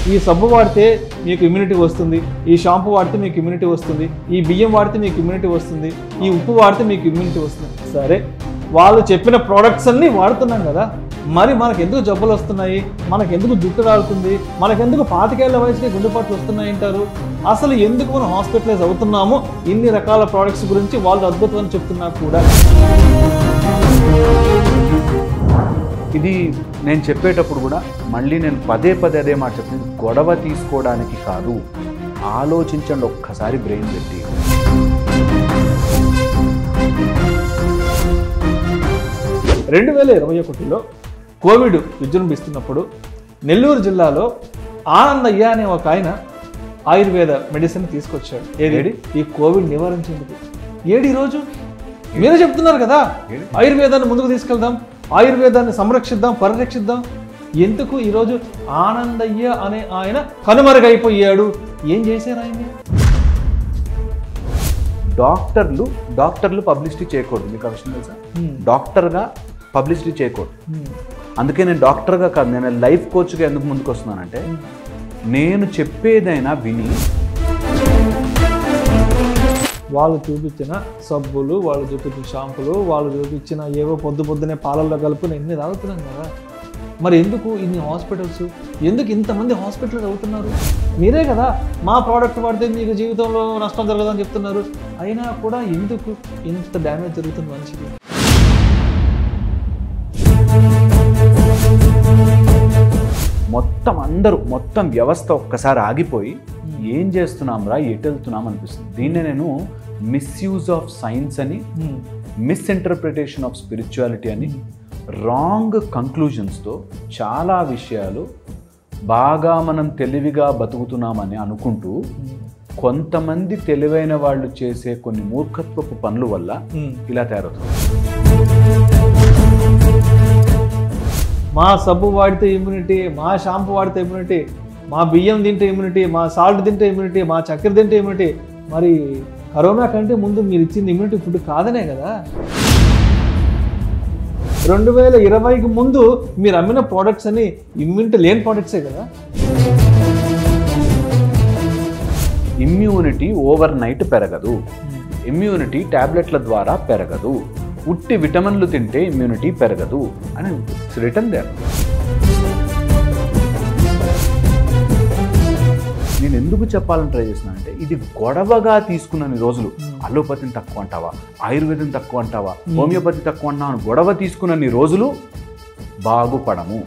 ఈ సబ్బు వాడితే మీకు ఇమ్యూనిటీ వస్తుంది ఈ షాంపూ వాడితే మీకు ఇమ్యూనిటీ వస్తుంది ఈ బియ్యం వాడితే మీకు ఇమ్యూనిటీ వస్తుంది ఈ ఉప్పు వాడితే మీకు ఇమ్యూనిటీ వస్తుంది సరే వాళ్ళు చెప్పిన ప్రోడక్ట్స్ అన్నీ వాడుతున్నాం కదా మరి మనకు ఎందుకు జబ్బులు వస్తున్నాయి మనకు ఎందుకు జుట్టు రాలుతుంది మనకెందుకు పాతికేళ్ల వయసులో గుండెపాట్లు వస్తున్నాయి అంటారు అసలు ఎందుకు మనం హాస్పిటలైజ్ అవుతున్నాము ఇన్ని రకాల ప్రోడక్ట్స్ గురించి వాళ్ళు అద్భుతం అని చెప్తున్నా కూడా ఇది నేను చెప్పేటప్పుడు కూడా మళ్ళీ నేను పదే పదే అదే మాట చెప్తుంది గొడవ తీసుకోవడానికి కాదు ఆలోచించండి ఒక్కసారి బ్రెయిన్ పెట్టి రెండు వేల ఇరవై ఒకటిలో కోవిడ్ విజృంభిస్తున్నప్పుడు నెల్లూరు జిల్లాలో ఆనందయ్య అనే ఒక ఆయన ఆయుర్వేద మెడిసిన్ తీసుకొచ్చాడు ఏది ఈ కోవిడ్ నివారించేందుకు ఏడి ఈరోజు మీరే చెప్తున్నారు కదా ఆయుర్వేదాన్ని ముందుకు తీసుకెళ్దాం ఆయుర్వేదాన్ని సంరక్షిద్దాం పరిరక్షిద్దాం ఎందుకు ఈరోజు ఆనందయ్య అనే ఆయన కనుమరుగైపోయాడు ఏం చేశారు ఆయన డాక్టర్లు డాక్టర్లు పబ్లిసిటీ చేయకూడదు మీకు ఆ విషయం తెలుసా డాక్టర్గా పబ్లిసిటీ చేయకూడదు అందుకే నేను డాక్టర్గా కాదు నేను లైఫ్ కోచ్గా ఎందుకు ముందుకు వస్తున్నానంటే నేను చెప్పేదైనా విని వాళ్ళు చూపించిన సబ్బులు వాళ్ళు చూపించిన షాంపులు వాళ్ళు చూపించిన ఏవో పొద్దు పొద్దునే పాలల్లో కలుపుని ఎన్ని తాగుతున్నాం కదా మరి ఎందుకు ఇన్ని హాస్పిటల్స్ ఎందుకు ఇంతమంది హాస్పిటల్స్ అవుతున్నారు మీరే కదా మా ప్రోడక్ట్ వాడితే మీకు జీవితంలో నష్టం జరగదని చెప్తున్నారు అయినా కూడా ఎందుకు ఇంత డ్యామేజ్ జరుగుతుంది మనిషికి మొత్తం అందరూ మొత్తం వ్యవస్థ ఒక్కసారి ఆగిపోయి ఏం చేస్తున్నాం రా ఎటు వెళ్తున్నాం అనిపిస్తుంది దీన్నే నేను మిస్యూజ్ ఆఫ్ సైన్స్ అని మిస్ఇంటర్ప్రిటేషన్ ఆఫ్ స్పిరిచువాలిటీ అని రాంగ్ కంక్లూజన్స్తో చాలా విషయాలు బాగా మనం తెలివిగా బతుకుతున్నామని అనుకుంటూ కొంతమంది తెలివైన వాళ్ళు చేసే కొన్ని మూర్ఖత్వపు పనుల వల్ల ఇలా తయారవుతుంది మా సబ్బు వాడితే ఇమ్యూనిటీ మా షాంపూ వాడితే ఇమ్యూనిటీ మా బియ్యం తింటే ఇమ్యూనిటీ మా సాల్ట్ తింటే ఇమ్యూనిటీ మా చక్కెర తింటే ఇమ్యూనిటీ మరి కరోనా కంటే ముందు మీరు ఇచ్చింది ఇమ్యూనిటీ ఫుడ్ కాదనే కదా రెండు వేల ఇరవైకి ముందు మీరు అమ్మిన ప్రోడక్ట్స్ అని ఇమ్యూనిటీ లేని ప్రోడక్ట్సే కదా ఇమ్యూనిటీ ఓవర్ నైట్ పెరగదు ఇమ్యూనిటీ టాబ్లెట్ల ద్వారా పెరగదు ఉట్టి విటమిన్లు తింటే ఇమ్యూనిటీ పెరగదు అని రిటర్న్ దేర్ నేను ఎందుకు చెప్పాలని ట్రై చేస్తున్నా అంటే ఇది గొడవగా తీసుకున్న రోజులు అలోపతిని తక్కువ అంటావా ఆయుర్వేదం తక్కువ అంటావా హోమియోపతి తక్కువ అంటావా అని గొడవ తీసుకున్న రోజులు బాగుపడము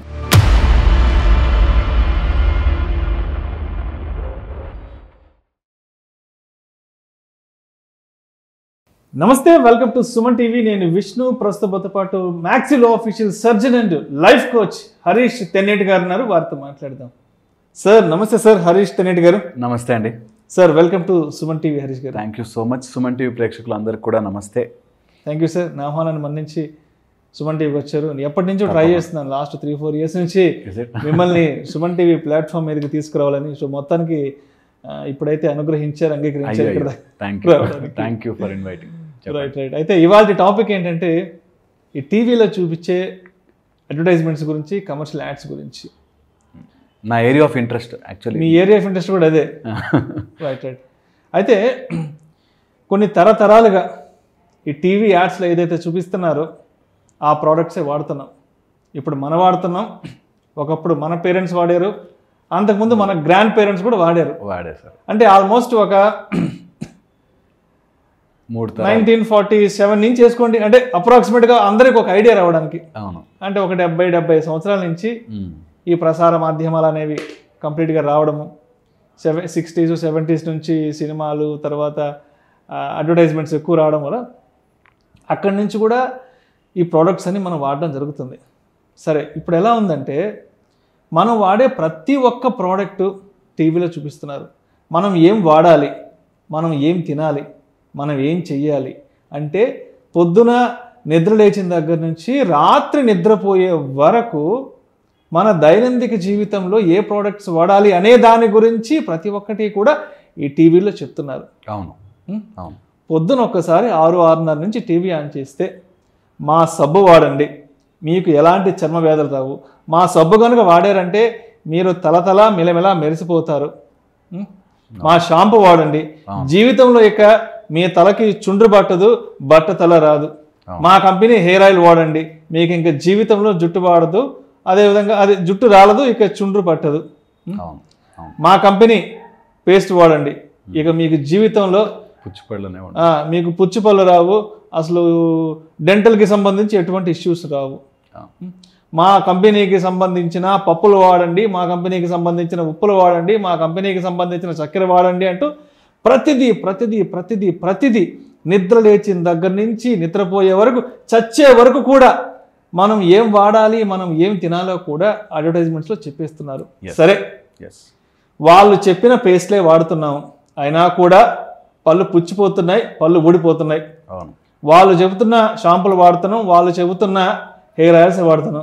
నమస్తే వెల్కమ్ టు సుమన్ టీవీ నేను విష్ణు ప్రస్తుతంతో పాటు maxillofacial surgeon and life coach Harish Tenneti గారు ఉన్నారు వారితో మాట్లాడదాం సార్ నమస్తే సార్ హరీష్ తెన్నేటి గారు నమస్తే అండి sir welcome to Suman TV Harish గారు thank you so much Suman TV ప్రేక్షకులందరికీ కూడా నమస్తే థ్యాంక్ యూ సార్ నా ఆహ్వానాన్ని మన్నించి సుమన్ టీవీకి వచ్చారు నేను ఎప్పటి నుంచో ట్రై చేస్తున్నాను లాస్ట్ త్రీ ఫోర్ ఇయర్స్ నుంచి Is it? మిమ్మల్ని సుమన్ టీవీ ప్లాట్ఫామ్ మీదకి తీసుకురావాలని సో మొత్తానికి ఆ, ఇప్పుడైతే అనుగ్రహించారు అంగీకరించారు ఇక్కడ thank you thank you for inviting right right అయితే ఇవాళ టాపిక్ ఏంటంటే ఈ టీవీలో చూపించే అడ్వర్టైజ్మెంట్స్ గురించి కమర్షియల్ యాడ్స్ గురించి నా ఏరియా ఆఫ్ ఇంట్రెస్ట్ యాక్చువల్లీ మీ ఏరియా ఆఫ్ ఇంట్రెస్ట్ కూడా అదే రైట్ రైట్ అయితే కొన్ని తరతరాలుగా ఈ టీవీ యాడ్స్లో ఏదైతే చూపిస్తున్నారో ఆ ప్రోడక్ట్సే వాడుతున్నాం ఇప్పుడు మనం వాడుతున్నాం ఒకప్పుడు మన పేరెంట్స్ వాడారు అంతకుముందు మన గ్రాండ్ పేరెంట్స్ కూడా వాడారు వాడే సార్ అంటే ఆల్మోస్ట్ ఒక మూడు తరాలు నైన్టీన్ ఫార్టీ సెవెన్ నుంచి చేసుకోండి అంటే అప్రాక్సిమేట్గా అందరికి ఒక ఐడియా రావడానికి అవును అంటే ఒక డెబ్బై డెబ్బై సంవత్సరాల నుంచి మ్మ్. ఈ ప్రసార మాధ్యమాలు అనేవి కంప్లీట్గా రావడము సెవెన్ సిక్స్టీస్ సెవెంటీస్ నుంచి సినిమాలు తర్వాత అడ్వర్టైజ్మెంట్స్ ఎక్కువ రావడం వల్ల అక్కడి నుంచి కూడా ఈ ప్రోడక్ట్స్ అని మనం వాడడం జరుగుతుంది సరే ఇప్పుడు ఎలా ఉందంటే మనం వాడే ప్రతి ఒక్క ప్రోడక్ట్ టీవీలో చూపిస్తున్నారు మనం ఏం వాడాలి మనం ఏం తినాలి మనం ఏం చెయ్యాలి అంటే పొద్దున నిద్ర లేచిన దగ్గర నుంచి రాత్రి నిద్రపోయే వరకు మన దైనందిక జీవితంలో ఏ ప్రోడక్ట్స్ వాడాలి అనే దాని గురించి ప్రతి ఒక్కటి కూడా ఈ టీవీలో చెప్తున్నారు అవును ఉం? అవును పొద్దున ఒక్కసారి ఆరు ఆరున్నర నుంచి టీవీ ఆన్ చేస్తే మా సబ్బు వాడండి మీకు ఎలాంటి చర్మ వ్యాధులు రావు మా సబ్బు కనుక వాడారంటే మీరు తలతల మెలమెల మెరిసిపోతారు ఉం? మా షాంపూ వాడండి జీవితంలో ఇక మీ తలకి చుండ్రు పట్టదు బట్ట తల రాదు మా కంపెనీ హెయిర్ ఆయిల్ వాడండి మీకు ఇంకా జీవితంలో జుట్టు వాడదు అదేవిధంగా అది జుట్టు రాలదు ఇక చుండ్రు పట్టదు అవును అవును మా కంపెనీ పేస్ట్ వాడండి ఇక మీకు జీవితంలో పుచ్చిపళ్ళనే ఆ, మీకు పుచ్చు పళ్ళు రావు అసలు డెంటల్కి సంబంధించి ఎటువంటి ఇష్యూస్ రావు మా కంపెనీకి సంబంధించిన పప్పులు వాడండి మా కంపెనీకి సంబంధించిన ఉప్పులు వాడండి మా కంపెనీకి సంబంధించిన చక్కెర వాడండి అంటూ ప్రతిదీ ప్రతిదీ ప్రతిదీ ప్రతిదీ నిద్ర లేచిన దగ్గర నుంచి నిద్రపోయే వరకు చచ్చే వరకు కూడా మనం ఏం వాడాలి మనం ఏం తినాలో కూడా అడ్వర్టైజ్మెంట్స్లో చెప్పేస్తున్నారు సరే ఎస్ వాళ్ళు చెప్పిన పేస్ట్లే వాడుతున్నాం అయినా కూడా పళ్ళు పుచ్చిపోతున్నాయి పళ్ళు ఊడిపోతున్నాయి అవును వాళ్ళు చెబుతున్న షాంపులు వాడుతున్నాం వాళ్ళు చెబుతున్న హెయిర్ ఆయిల్స్ వాడుతున్నాం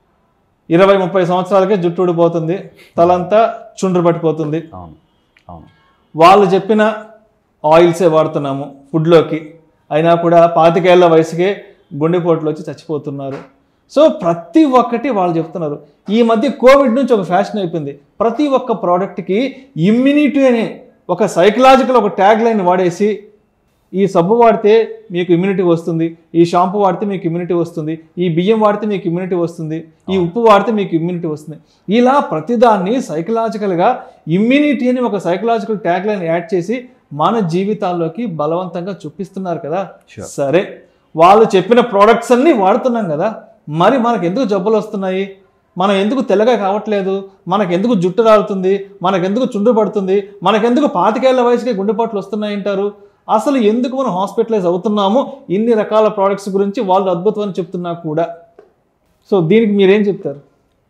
ఇరవై ముప్పై సంవత్సరాలకే జుట్టు ఊడిపోతుంది తలంతా చుండ్రు పట్టిపోతుంది అవును అవును వాళ్ళు చెప్పిన ఆయిల్సే వాడుతున్నాము ఫుడ్లోకి అయినా కూడా పాతికేళ్ల వయసుకే గుండెపోట్లు వచ్చి చచ్చిపోతున్నారు సో ప్రతి ఒక్కటి వాళ్ళు చెప్తున్నారు ఈ మధ్య కోవిడ్ నుంచి ఒక ఫ్యాషన్ అయిపోయింది ప్రతి ఒక్క ప్రోడక్ట్కి ఇమ్యూనిటీ అనే ఒక సైకలాజికల్ ఒక ట్యాగ్ లైన్ వాడేసి ఈ సబ్బు వాడితే మీకు ఇమ్యూనిటీ వస్తుంది ఈ షాంపూ వాడితే మీకు ఇమ్యూనిటీ వస్తుంది ఈ బియ్యం వాడితే మీకు ఇమ్యూనిటీ వస్తుంది ఈ ఉప్పు వాడితే మీకు ఇమ్యూనిటీ వస్తుంది ఇలా ప్రతిదాన్ని సైకలాజికల్గా ఇమ్యూనిటీ అని ఒక సైకలాజికల్ ట్యాగ్ లైన్ యాడ్ చేసి మన జీవితాల్లోకి బలవంతంగా చూపిస్తున్నారు కదా Sure. సరే వాళ్ళు చెప్పిన ప్రోడక్ట్స్ అన్నీ వాడుతున్నాం కదా మరి మనకు ఎందుకు జబ్బులు వస్తున్నాయి మనం ఎందుకు తెల్లగా కావట్లేదు మనకు ఎందుకు జుట్టు రాలుతుంది మనకెందుకు చుండ్రు పడుతుంది మనకెందుకు పాతికేళ్ల వయసుకే గుండెపాట్లు వస్తున్నాయి అంటారు అసలు ఎందుకు మనం హాస్పిటలైజ్ అవుతున్నాము ఇన్ని రకాల ప్రోడక్ట్స్ గురించి వాళ్ళు అద్భుతం అని చెప్తున్నా కూడా సో దీనికి మీరేం చెప్తారు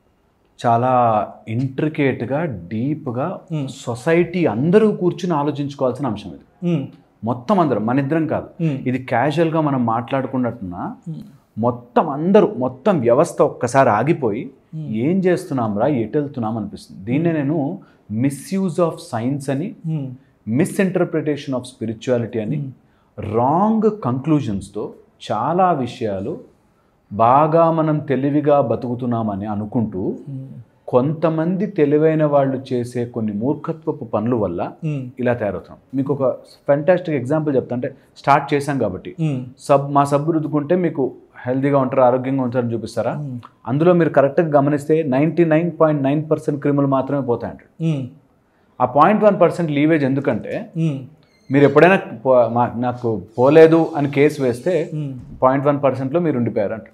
చాలా ఇంట్రికేట్గా డీప్గా సొసైటీ అందరూ కూర్చుని ఆలోచించుకోవాల్సిన అంశం ఇది ఉమ్, మొత్తం అందరం మన ఇద్దరం కాదు ఉమ్, ఇది క్యాజువల్గా మనం మాట్లాడుకున్నట్టున్నా మొత్తం అందరూ మొత్తం వ్యవస్థ ఒక్కసారి ఆగిపోయి ఏం చేస్తున్నాం రా ఎటు వెళ్తున్నాం అనిపిస్తుంది దీన్నే నేను మిస్యూజ్ ఆఫ్ సైన్స్ అని ఉమ్, మిస్ఇంటర్ప్రిటేషన్ ఆఫ్ స్పిరిచువాలిటీ అని రాంగ్ కంక్లూజన్స్తో చాలా విషయాలు బాగా మనం తెలివిగా బతుకుతున్నామని అనుకుంటూ కొంతమంది తెలివైన వాళ్ళు చేసే కొన్ని మూర్ఖత్వపు పనుల వల్ల ఉమ్, ఇలా తయారవుతున్నాం మీకు ఒక ఫెంటాస్టిక్ ఎగ్జాంపుల్ చెప్తా అంటే స్టార్ట్ చేశాం కాబట్టి ఉమ్, సబ్ మా సబ్బు రుద్దుకుంటే మీకు హెల్తీగా ఉంటారు ఆరోగ్యంగా ఉంటారని చూపిస్తారా అందులో మీరు కరెక్ట్గా గమనిస్తే ninety nine point nine percent క్రిములు మాత్రమే పోతాయంటాడు ఉమ్, ఆ పాయింట్ వన్ పర్సెంట్ లీవేజ్ ఎందుకంటే ఉమ్, మీరు ఎప్పుడైనా పో- మా- నాకు పోలేదు అని కేసు వేస్తే ఉమ్. పాయింట్ వన్ పర్సెంట్లో మీరు ఉండిపోయారు అంట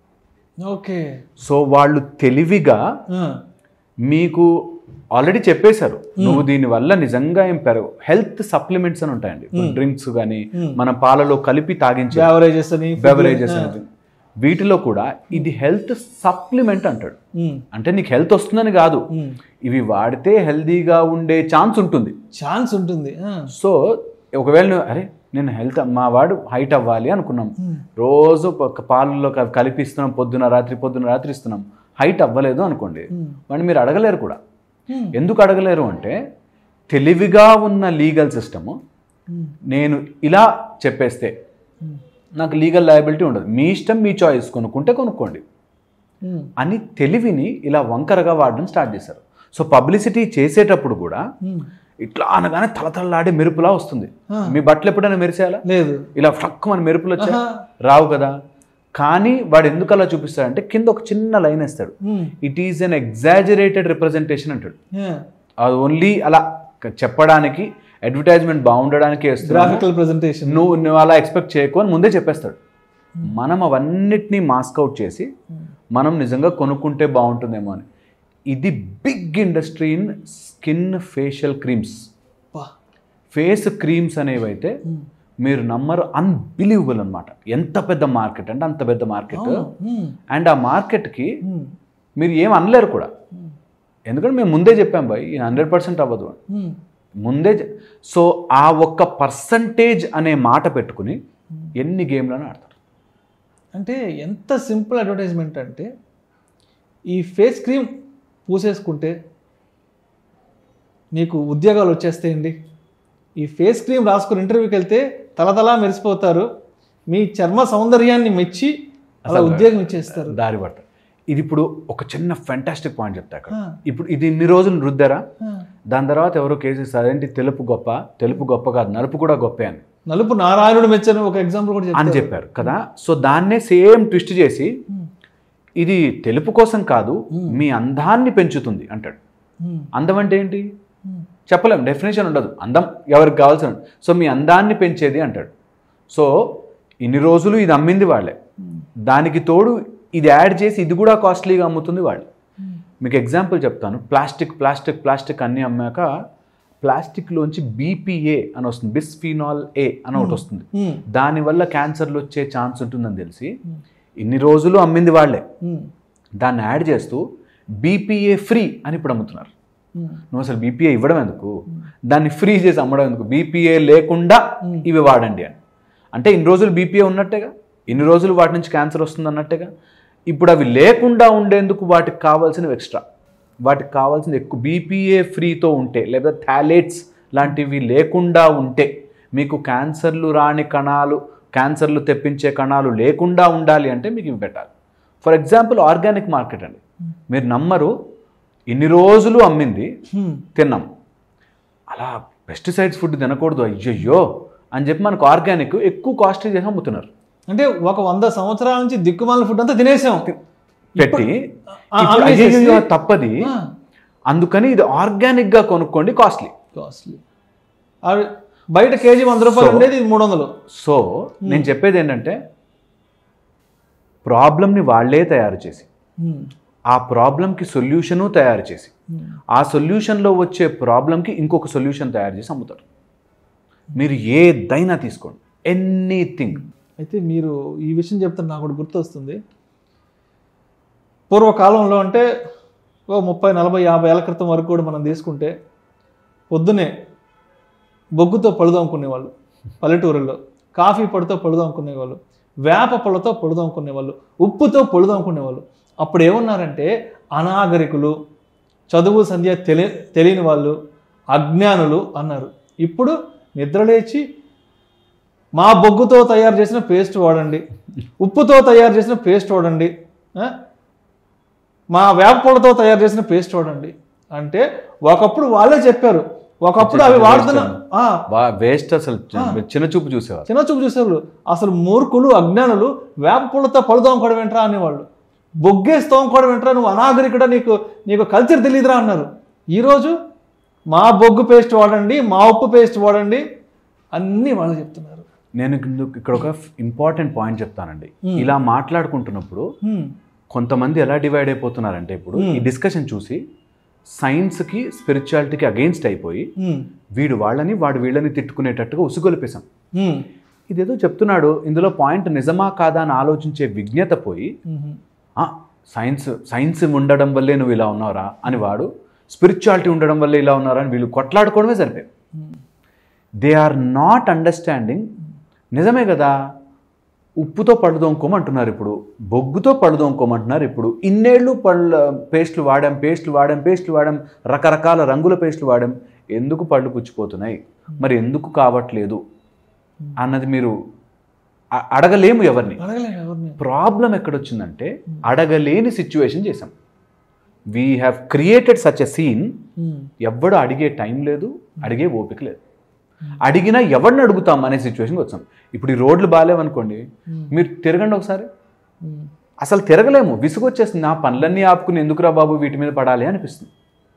ఓకే సో వాళ్ళు తెలివిగా ఆ, మీకు ఆల్రెడీ చెప్పేశారు నువ్వు దీనివల్ల నిజంగా ఏం పెరగవు హెల్త్ సప్లిమెంట్స్ అని ఉంటాయండి డ్రింక్స్ కానీ మన పాలలో కలిపి తాగించే బెవరేజెస్ అని బెవరేజెస్ అనేది వీటిలో కూడా ఇది హెల్త్ సప్లిమెంట్ అంటాడు ఉమ్, అంటే నీకు హెల్త్ వస్తుందని కాదు ఉమ్. ఇవి వాడితే హెల్తీగా ఉండే ఛాన్స్ ఉంటుంది ఛాన్స్ ఉంటుంది ఆ, సో ఒకవేళ నువ్వు అరే నేను హెల్త్ మా వాడు హైట్ అవ్వాలి అనుకున్నాం రోజు ఒక పాలలో క- కలిపిస్తున్నాం పొద్దున రాత్రి పొద్దున రాత్రి ఇస్తున్నాం హైట్ అవ్వలేదు అనుకోండి వాడిని మీరు అడగలేరు కూడా Hmm. ఎందుకు అడగలేరు అంటే తెలివిగా ఉన్న లీగల్ సిస్టము ఉమ్, నేను ఇలా చెప్పేస్తే నాకు లీగల్ లయబిలిటీ ఉండదు మీ ఇష్టం మీ చాయిస్ కొనుక్కుంటే కొనుక్కోండి ఉమ్, అని తెలివిని ఇలా వంకరగా వాడడం స్టార్ట్ చేశారు సో పబ్లిసిటీ చేసేటప్పుడు కూడా ఉమ్. ఇట్లా అనగానే తలతలలాడే మెరుపులా వస్తుంది ఆ. మీ బట్టలు ఎప్పుడైనా మెరిసేయాలా లేదు ఇలా ఫ్లక్ మన మెరుపులు వచ్చా ఆహా. రావు కదా కానీ వాడు ఎందుకు అలా చూపిస్తాడంటే కింద ఒక చిన్న లైన్ వేస్తాడు um, it is an exaggerated representation అంటాడు యా. అది ఓన్లీ అలా క- చెప్పడానికి అడ్వర్టైజ్మెంట్ బాగుండడానికి వేస్తున్నాడు గ్రాఫికల్ ప్రెజెంటేషన్ నువ్వు నువ్వు అలా ఎక్స్పెక్ట్ చేయకు అని ముందే చెప్పేస్తాడు మనం అవన్నిటినీ మాస్క్ అవుట్ చేసి మనం నిజంగా కొనుక్కుంటే బాగుంటుందేమో అని ఇది big industry in skin facial creams face creams అనేవైతే మీరు నమ్మరు అన్బిలీవబుల్ అనమాట ఎంత పెద్ద మార్కెట్ అంటే అంత పెద్ద మార్కెట్ అండ్ ఆ మార్కెట్కి మీరు ఏం అనలేరు కూడా ఎందుకంటే మేము ముందే చెప్పాం బాయ్ ఈ హండ్రెడ్ పర్సెంట్ అవ్వదు అని. ముందే చె- సో ఆ ఒక్క పర్సంటేజ్ అనే మాట పెట్టుకుని ఎన్ని గేమ్లను ఆడతారు అంటే ఎంత సింపుల్ అడ్వర్టైజ్మెంట్ అంటే ఈ ఫేస్ క్రీమ్ పూసేసుకుంటే మీకు ఉద్యోగాలు వచ్చేస్తాయండి ఈ ఫేస్ క్రీమ్ రాసుకుని ఇంటర్వ్యూకి వెళ్తే తలతలా మెరిసిపోతారు మీ చర్మ సౌందర్యాన్ని మెచ్చి అలా ఉద్యోగం ఇచ్చేస్తారు దారి పడతారు ఇది ఇప్పుడు ఒక చిన్న ఫెంటాస్టిక్ పాయింట్ చెప్తా అక్కడ ఆ. ఇప్పుడు ఇది ఇన్ని రోజులు రుద్దారా ఆ. దాని తర్వాత ఎవరో కేసు ఇస్తారు ఏంటి తెలుపు గొప్ప తెలుపు గొప్ప కాదు నలుపు కూడా గొప్పే అని నలుపు నారాయణుడు మెచ్చని ఒక ఎగ్జాంపుల్ కూడా అని చెప్పారు చెప్పారు కదా సో దాన్నే సేమ్ ట్విస్ట్ చేసి ఉమ్. ఇది తెలుపు కోసం కాదు మీ అందాన్ని పెంచుతుంది అంటాడు ఉమ్. అందం అంటే ఏంటి ఉమ్. చెప్పలేం డెఫినేషన్ ఉండదు అందం ఎవరికి కావాల్సిన సో మీ అందాన్ని పెంచేది అంటాడు సో ఇన్ని రోజులు ఇది అమ్మింది వాళ్ళే ఉమ్. దానికి తోడు ఇది యాడ్ చేసి ఇది కూడా కాస్ట్లీగా అమ్ముతుంది వాళ్ళు ఉమ్. మీకు ఎగ్జాంపుల్ చెప్తాను ప్లాస్టిక్ ప్లాస్టిక్ ప్లాస్టిక్ అన్నీ అమ్మాక ప్లాస్టిక్లోంచి బీపీఏ అని వస్తుంది బిస్ఫినాల్ ఏ అని ఒకటి వస్తుంది ఉమ్. దానివల్ల క్యాన్సర్లు వచ్చే ఛాన్స్ ఉంటుందని తెలిసి ఇన్ని రోజులు అమ్మింది వాళ్ళే ఉమ్. దాన్ని యాడ్ చేస్తూ బీపీఏ ఫ్రీ అని ఇప్పుడు అమ్ముతున్నారు ఉమ్. నువ్వు అసలు బీపీఏ ఇవ్వడం ఎందుకు దాన్ని ఫ్రీ చేసి అమ్మడం ఎందుకు బీపీఏ లేకుండా ఇవి వాడండి అని అంటే ఇన్ని రోజులు బీపీఏ ఉన్నట్టేగా ఇన్ని రోజులు వాటి నుంచి క్యాన్సర్ వస్తుంది అన్నట్టేగా ఇప్పుడు అవి లేకుండా ఉండేందుకు వాటికి కావాల్సినవి ఎక్స్ట్రా వాటికి కావాల్సింది ఎక్కువ బీపీఏ ఫ్రీతో ఉంటే లేదా థాలేట్స్ లాంటివి లేకుండా ఉంటే మీకు క్యాన్సర్లు రాని కణాలు క్యాన్సర్లు తెప్పించే కణాలు లేకుండా ఉండాలి అంటే మీకు ఇవి పెట్టాలి ఫర్ ఎగ్జాంపుల్ ఆర్గానిక్ మార్కెట్ అండి మీరు నమ్మరు ఇన్ని రోజులు అమ్మింది ఉమ్. తిన్నాం అలా పెస్టిసైడ్స్ ఫుడ్ తినకూడదు అయ్యయ్యో అని చెప్పి మనకు ఆర్గానిక్ ఎక్కువ కాస్ట్లీ చేసి అమ్ముతున్నారు అంటే ఒక వంద సంవత్సరాల నుంచి దిక్కుమాలిన ఫుడ్ అంతా తినేసాం పెట్టి ఆ, ఇప్పుడు అమ్మేసేసి- అయ్యయ్యో తప్పది అందుకని ఇది ఆర్గానిక్ గా కొనుక్కోండి కాస్ట్లీ కాస్ట్లీ బయట కేజీ వంద రూపాయలు So- ఉండేది ఇది మూడు వందలు సో నేను చెప్పేది ఏంటంటే ప్రాబ్లమ్ని వాళ్ళే తయారు చేసి ఉమ్. ఆ ప్రాబ్లంకి సొల్యూషను తయారు చేసి ఉమ్. ఆ సొల్యూషన్లో వచ్చే ప్రాబ్లంకి ఇంకొక సొల్యూషన్ తయారు చేసి అమ్ముతారు మీరు ఏదైనా తీసుకోండి ఎనీథింగ్ అయితే మీరు ఈ విషయం చెప్తే నాకు ఒకటి గుర్తొస్తుంది పూర్వకాలంలో అంటే ఓ ముప్పై నలభై యాభై ఏళ్ళ క్రితం వరకు కూడా మనం తీసుకుంటే పొద్దునే బొగ్గుతో పழுదోముకునేవాళ్ళు పల్లెటూరుల్లో కాఫీ పొడితో పழுదోముకునేవాళ్ళు వేప పొలతో పழுదోముకునేవాళ్ళు ఉప్పుతో పழுదోముకునేవాళ్ళు అప్పుడు ఏమన్నారంటే అనాగరికులు చదువు సంధ్య తెలి తెలియని వాళ్ళు అజ్ఞానులు అన్నారు ఇప్పుడు నిద్రలేచి మా బొగ్గుతో తయారు చేసిన పేస్ట్ వాడండి ఉప్పుతో తయారు చేసిన పేస్ట్ వాడండి ఆ? మా వేప పొలతో తయారు చేసిన పేస్ట్ వాడండి అంటే ఒకప్పుడు వాళ్ళే చెప్పారు ఒకప్పుడు అవి వాడుతున్నా ఆ, వేస్ట్ అసలు చి- చిన్న చూపు చూసేవారు చిన్న చూపు చూసేవాళ్ళు అసలు మూర్ఖులు అజ్ఞానులు వేప పొలతో పళ్ళు తోముకోవడం ఏంట్రా అనేవాళ్ళు బొగ్గేసి తోముకోవడం ఏంట్రా నువ్వు అనాగరికుడా నీకు నీకు కల్చర్ తెలియదురా అన్నారు ఈరోజు మా బొగ్గు పేస్ట్ వాడండి మా ఉప్పు పేస్ట్ వాడండి అన్నీ వాళ్ళు చెప్తున్నారు నేను ఇందు- ఇక్కడ ఒక ఇంపార్టెంట్ పాయింట్ చెప్తానండి ఇలా మాట్లాడుకుంటున్నప్పుడు హ్మ్. కొంతమంది ఎలా డివైడ్ అయిపోతున్నారంటే ఇప్పుడు ఈ డిస్కషన్ చూసి సైన్స్కి స్పిరిచువాలిటీకి అగెయిన్స్ట్ అయిపోయి హ్మ్. వీడు వాళ్ళని వాడు వీళ్ళని తిట్టుకునేటట్టుగా ఉసుగొలిపేశాం హ్మ్. ఇదేదో చెప్తున్నాడు ఇందులో పాయింట్ నిజమా కాదా అని ఆలోచించే విజ్ఞత పోయి హ్మ్. "ఆ, సైన్స్ సైన్స్ ఉండడం వల్లే నువ్వు ఇలా ఉన్నావురా అని వాడు స్పిరిచువాలిటీ ఉండడం వల్లే ఇలా ఉన్నారా అని వీళ్ళు కొట్లాడుకోవడమే సరిపోయింది దే ఆర్ నాట్ అండర్స్టాండింగ్ నిజమే కదా ఉప్పుతో పళ్ళు తోముకోమంటున్నారు ఇప్పుడు బొగ్గుతో పళ్ళు తోముకోమంటున్నారు ఇప్పుడు ఇన్నేళ్ళు పళ్ళ పేస్ట్లు వాడాం పేస్ట్లు వాడాం పేస్ట్లు వాడాం రకరకాల రంగుల పేస్ట్లు వాడాం ఎందుకు పళ్ళు పుచ్చిపోతున్నాయి మరి ఎందుకు కావట్లేదు అన్నది మీరు అ- అడగలేము ఎవరిని అడగలేము ఎవరిని ప్రాబ్లం ఎక్కడొచ్చిందంటే అడగలేని సిచ్యువేషన్ చేసాం we have created such a scene hmm. ఎవ్వడు అడిగే టైం లేదు అడిగే ఓపిక లేదు అడిగినా ఎవరిని అడుగుతాం అనే సిచ్యువేషన్కి వచ్చాం ఇప్పుడు ఈ రోడ్లు బాగాలేవనుకోండి మీరు తిరగండి ఒకసారి హ్మ్. అసలు తిరగలేము విసుగొచ్చేస్తుంది నా పనులన్నీ ఆపుకుని ఎందుకురా బాబు వీటి మీద పడాలి అనిపిస్తుంది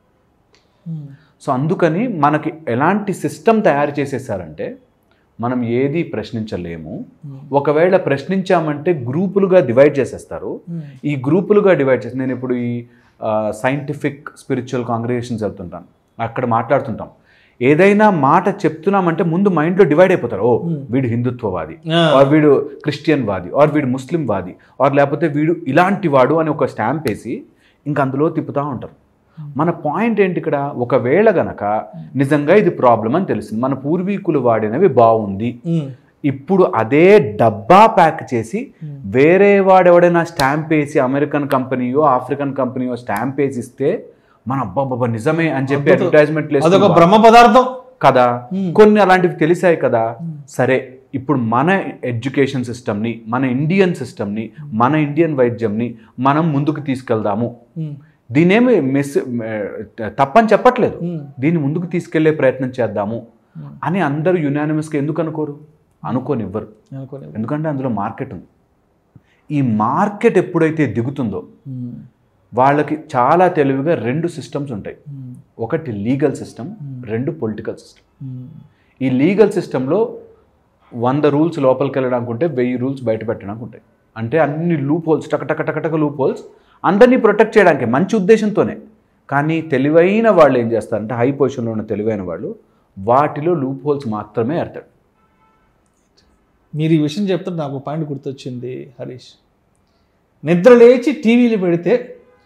హ్మ్. సో అందుకని మనకి ఎలాంటి సిస్టమ్ తయారు చేసేసారంటే మనం ఏది ప్రశ్నించలేము ఒకవేళ ప్రశ్నించామంటే గ్రూపులుగా డివైడ్ చేసేస్తారు Hmm. ఈ గ్రూపులుగా డివైడ్ చేసి నేను ఇప్పుడు ఈ సైంటిఫిక్ స్పిరిచువల్ కాంగ్రిగేషన్స్ వెళ్తుంటాను అక్కడ మాట్లాడుతుంటాం ఏదైనా మాట చెప్తున్నామంటే ముందు మైండ్లో డివైడ్ అయిపోతారు ఓ వీడు హిందుత్వవాది Ah. ఆర్ వీడు క్రిస్టియన్ వాది ఆర్ వీడు ముస్లిం వాది ఆర్ లేకపోతే వీడు ఇలాంటి వాడు అని ఒక స్టాంప్ వేసి ఇంక అందులో తిప్పుతూ ఉంటారు మన పాయింట్ ఏంటి ఇక్కడ ఒకవేళ గనక నిజంగా ఇది ప్రాబ్లం అని తెలిసింది మన పూర్వీకులు వాడినవి బాగుంది హ్మ్. ఇప్పుడు అదే డబ్బా ప్యాక్ చేసి వేరే వాడెవడైనా స్టాంప్ వేసి అమెరికన్ కంపెనీయో ఆఫ్రికన్ కంపెనీయో స్టాంప్ వేసి ఇస్తే మన అబ్బాబ్బా నిజమే అని చెప్పి అడ్వర్టైజ్మెంట్ అదొక బ్రహ్మ పదార్థం కదా కొన్ని అలాంటివి తెలిసాయి కదా సరే ఇప్పుడు మన ఎడ్యుకేషన్ సిస్టమ్ని మన ఇండియన్ సిస్టమ్ని మన ఇండియన్ వైద్యంని మనం ముందుకు తీసుకెళ్దాము ఉమ్, దీనేమి మిస్ తప్పని చెప్పట్లేదు ఉమ్, దీన్ని ముందుకు తీసుకెళ్లే ప్రయత్నం చేద్దాము ఉమ్. అని అందరూ యునానిమస్గా ఎందుకు అనుకోరు అనుకోనివ్వరు అనుకోలేదు ఎందుకంటే అందులో మార్కెట్ ఉంది ఈ మార్కెట్ ఎప్పుడైతే దిగుతుందో ఉమ్, వాళ్ళకి చాలా తెలివిగా రెండు సిస్టమ్స్ ఉంటాయి ఉమ్, ఒకటి లీగల్ సిస్టమ్ రెండు పొలిటికల్ సిస్టమ్ ఉమ్, ఈ లీగల్ సిస్టంలో వంద రూల్స్ లోపలికి వెళ్ళడానికి ఉంటే వెయ్యి రూల్స్ బయట పెట్టడానికి ఉంటాయి అంటే అన్ని లూప్ హోల్స్ టక టక టక టక లూప్ హోల్స్ అందరినీ ప్రొటెక్ట్ చేయడానికి మంచి ఉద్దేశంతోనే కానీ తెలివైన వాళ్ళు ఏం చేస్తారంటే హై పొజిషన్లో ఉన్న తెలివైన వాళ్ళు వాటిలో లూప్ హోల్స్ మాత్రమే ఏర్తాడు మీరు ఈ విషయం చెప్తుంటే నాకు పాయింట్ గుర్తొచ్చింది హరీష్ నిద్ర లేచి టీవీలు పెడితే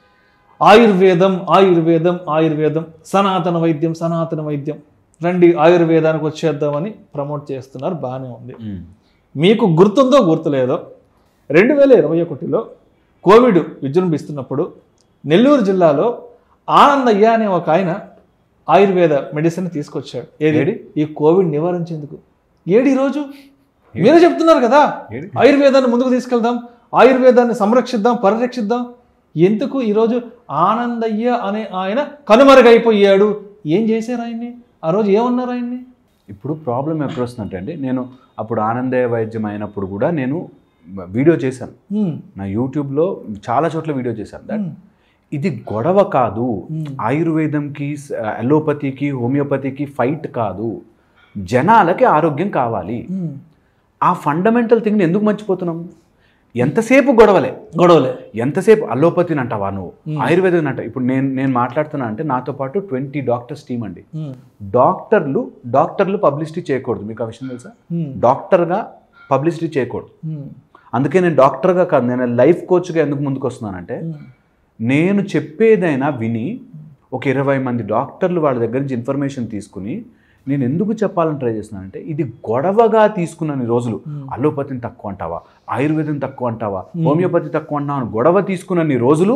ఆయుర్వేదం ఆయుర్వేదం ఆయుర్వేదం సనాతన వైద్యం సనాతన వైద్యం రండి ఆయుర్వేదానికి వచ్చేద్దామని ప్రమోట్ చేస్తున్నారు బాగానే ఉంది మీకు గుర్తుందో గుర్తులేదో రెండు వేల ఇరవై ఒకటిలో కోవిడ్ విజృంభిస్తున్నప్పుడు నెల్లూరు జిల్లాలో ఆనందయ్య అనే ఒక ఆయన ఆయుర్వేద మెడిసిన్ తీసుకొచ్చాడు ఏది ఈ కోవిడ్ నివారించేందుకు ఏడి రోజు మీరే చెప్తున్నారు కదా ఏడి? ఆయుర్వేదాన్ని ముందుకు తీసుకెళ్దాం ఆయుర్వేదాన్ని సంరక్షిద్దాం పరిరక్షిద్దాం ఎందుకు ఈరోజు ఆనందయ్య అనే ఆయన కనుమరుగైపోయాడు ఏం చేశారు ఆయన్ని ఆ రోజు ఏమన్నారు ఆయన్ని ఇప్పుడు ప్రాబ్లం ఎక్కడ వస్తుందంటే అండి నేను అప్పుడు ఆనందయ వైద్యం అయినప్పుడు కూడా నేను వీడియో చేశాను హ్మ్, నా యూట్యూబ్లో చాలా చోట్ల వీడియో చేశాను దట్ హ్మ్, ఇది గొడవ కాదు Hmm. ఆయుర్వేదంకి అలోపతికి హోమియోపతికి ఫైట్ కాదు జనాలకి ఆరోగ్యం కావాలి హ్మ్. ఆ ఫండమెంటల్ థింగ్ని ఎందుకు మర్చిపోతున్నాం ఎంతసేపు గొడవలే గొడవలే ఎంతసేపు అలోపతిని అంటావా నువ్వు ఆయుర్వేదం అంట ఇప్పుడు నేను నేను మాట్లాడుతున్నా అంటే నాతో పాటు ట్వంటీ డాక్టర్స్ టీం అండి హ్మ్, డాక్టర్లు డాక్టర్లు పబ్లిసిటీ చేయకూడదు మీకు ఆ విషయం తెలుసా హ్మ్, డాక్టర్గా పబ్లిసిటీ చేయకూడదు హ్మ్, అందుకే నేను డాక్టర్గా కాదు నేను లైఫ్ కోచ్గా ఎందుకు ముందుకు వస్తున్నానంటే హ్మ్. నేను చెప్పేదైనా విని ఒక ఇరవై మంది డాక్టర్లు వాళ్ళ దగ్గర నుంచి ఇన్ఫర్మేషన్ తీసుకుని నేను ఎందుకు చెప్పాలని ట్రై చేస్తున్నానంటే ఇది గొడవగా తీసుకున్న రోజులు అలోపతిని తక్కువ అంటావా ఆయుర్వేదం తక్కువ అంటావా హోమియోపతి తక్కువ అంటావా అని గొడవ తీసుకున్న రోజులు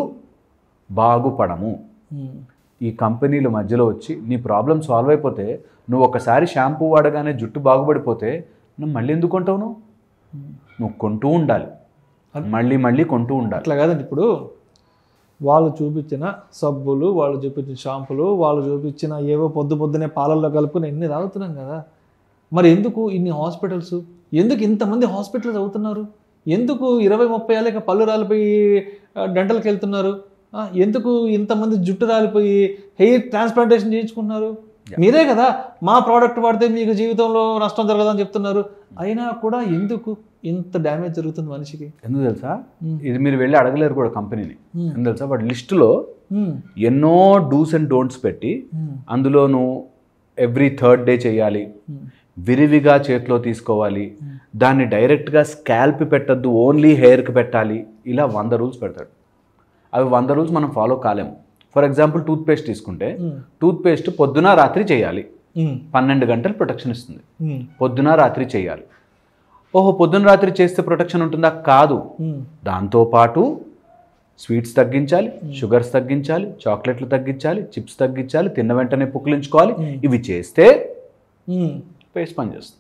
బాగుపడము హ్మ్. ఈ కంపెనీల మధ్యలో వచ్చి నీ ప్రాబ్లం సాల్వ్ అయిపోతే నువ్వు ఒకసారి షాంపూ వాడగానే జుట్టు బాగుపడిపోతే నువ్వు మళ్ళీ ఎందుకు కొంటావు నువ్వు నువ్వు కొంటూ ఉండాలి మళ్ళీ మళ్ళీ కొంటూ ఉండాలి అట్లా కాదండి ఇప్పుడు వాళ్ళు చూపించిన సబ్బులు వాళ్ళు చూపించిన షాంపులు వాళ్ళు చూపించిన ఏవో పొద్దు పొద్దునే పాలల్లో కలుపుకొని ఎన్ని తాగుతున్నాం కదా మరి ఎందుకు ఇన్ని హాస్పిటల్స్ ఎందుకు ఇంతమంది హాస్పిటల్స్ అవుతున్నారు ఎందుకు ఇరవై ముప్పై ఏళ్ళకి పళ్ళు రాలిపోయి ఆ, డెంటల్కి వెళ్తున్నారు ఆ, ఎందుకు ఇంతమంది జుట్టు రాలిపోయి హెయిర్ ట్రాన్స్ప్లాంటేషన్ చేయించుకుంటున్నారు మీరే కదా మా ప్రోడక్ట్ వాడితే మీకు జీవితంలో నష్టం జరగదని చెప్తున్నారు అయినా కూడా ఎందుకు ఇంత డ్యామేజ్ జరుగుతుంది మనిషికి ఎందుకు తెలుసా Hmm. ఇది మీరు వెళ్ళి అడగలేరు కూడా కంపెనీని Hmm. ఎందుకు తెలుసా వాడి లిస్టులో హ్మ్, ఎన్నో డూస్ అండ్ డోంట్స్ పెట్టి హ్మ్, అందులో నువ్వు ఎవ్రీ థర్డ్ డే చేయాలి హ్మ్. విరివిగా చేతిలో తీసుకోవాలి దాన్ని డైరెక్ట్గా స్కాల్ప్ పెట్టద్దు ఓన్లీ హెయిర్కి పెట్టాలి ఇలా వంద రూల్స్ పెడతాడు అవి వంద రూల్స్ మనం ఫాలో కాలేము ఫర్ ఎగ్జాంపుల్ టూత్ పేస్ట్ తీసుకుంటే Hmm. టూత్ పేస్ట్ పొద్దున రాత్రి చేయాలి హ్మ్, పన్నెండు గంటలు ప్రొటెక్షన్ ఇస్తుంది హ్మ్, పొద్దున రాత్రి చేయాలి ఓహో పొద్దున రాత్రి చేస్తే ప్రొటెక్షన్ ఉంటుందా కాదు హ్మ్, దాంతోపాటు స్వీట్స్ తగ్గించాలి షుగర్స్ తగ్గించాలి చాక్లెట్లు తగ్గించాలి చిప్స్ తగ్గించాలి తిన్న వెంటనే పుక్కిలించుకోవాలి ఇవి చేస్తే హ్మ్, పేస్ట్ పనిచేస్తుంది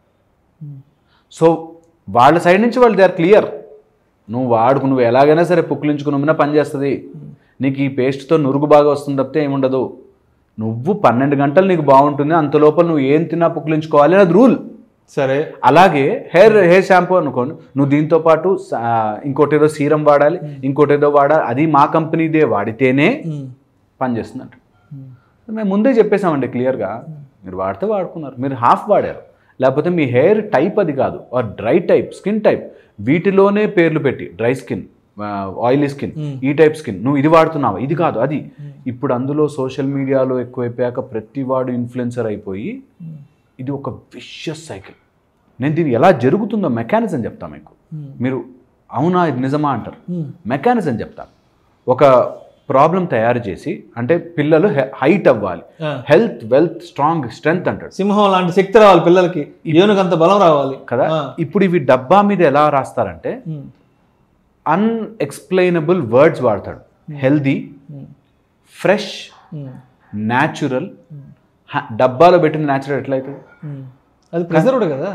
సో వాళ్ళ సైడ్ నుంచి వాళ్ళు దే ఆర్ క్లియర్ నువ్వు వాడుకు నువ్వు ఎలాగైనా సరే పుక్కిలించుకున్నా పనిచేస్తుంది నీకు ఈ పేస్ట్తో నురుగు బాగా వస్తుంది తప్పితే ఏముండదు నువ్వు పన్నెండు గంటలు నీకు బాగుంటుంది అంత లోపల నువ్వు ఏం తిన్నా పుక్కిలించుకోవాలి అది రూల్ సరే అలాగే హెయిర్ హెయిర్ షాంపూ అనుకోండి నువ్వు దీంతో పాటు స- ఆ, ఇంకోటి ఏదో సీరం వాడాలి ఇంకోటి ఏదో వాడాలి అది మా కంపెనీదే వాడితేనే హ్మ్, పనిచేస్తుంది అంట హ్మ్, మేము ముందే చెప్పేసామండి క్లియర్గా మీరు వాడితే వాడుకున్నారు మీరు హాఫ్ వాడారు లేకపోతే మీ హెయిర్ టైప్ అది కాదు or dry type skin type వీటిలోనే పేర్లు పెట్టి డ్రై స్కిన్ ఆయిలీ స్కిన్ ఈ టైప్ స్కిన్ నువ్వు ఇది వాడుతున్నావా ఇది కాదు అది ఇప్పుడు అందులో సోషల్ మీడియాలో ఎక్కువైపోయాక ప్రతి వాడు ఇన్ఫ్లుయెన్సర్ అయిపోయి ఇది ఒక విషయస్ సైకిల్ నేను దీన్ని ఎలా జరుగుతుందో మెకానిజం చెప్తా మీకు Hmm. మీరు అవునా ఇది నిజమా అంటారు హ్మ్, మెకానిజం చెప్తాను ఒక ప్రాబ్లం తయారు చేసి అంటే పిల్లలు హైట్ అవ్వాలి ఆ. హెల్త్ వెల్త్ స్ట్రాంగ్ స్ట్రెంగ్త్ అంటాడు సింహం లాంటి శక్తి రావాలి పిల్లలకి ఏనుగంత బలం రావాలి కదా ఆ. ఇప్పుడు ఇవి డబ్బా మీద ఎలా రాస్తారంటే హ్మ్, అన్ఎక్స్ప్లెయినబుల్ వర్డ్స్ వాడతాడు healthy hmm, fresh hmm, natural డబ్బాలో పెట్టిన న్యాచురల్ ఎట్లయితుంది హ్మ్. అది ప్రెజర్డ్ కదా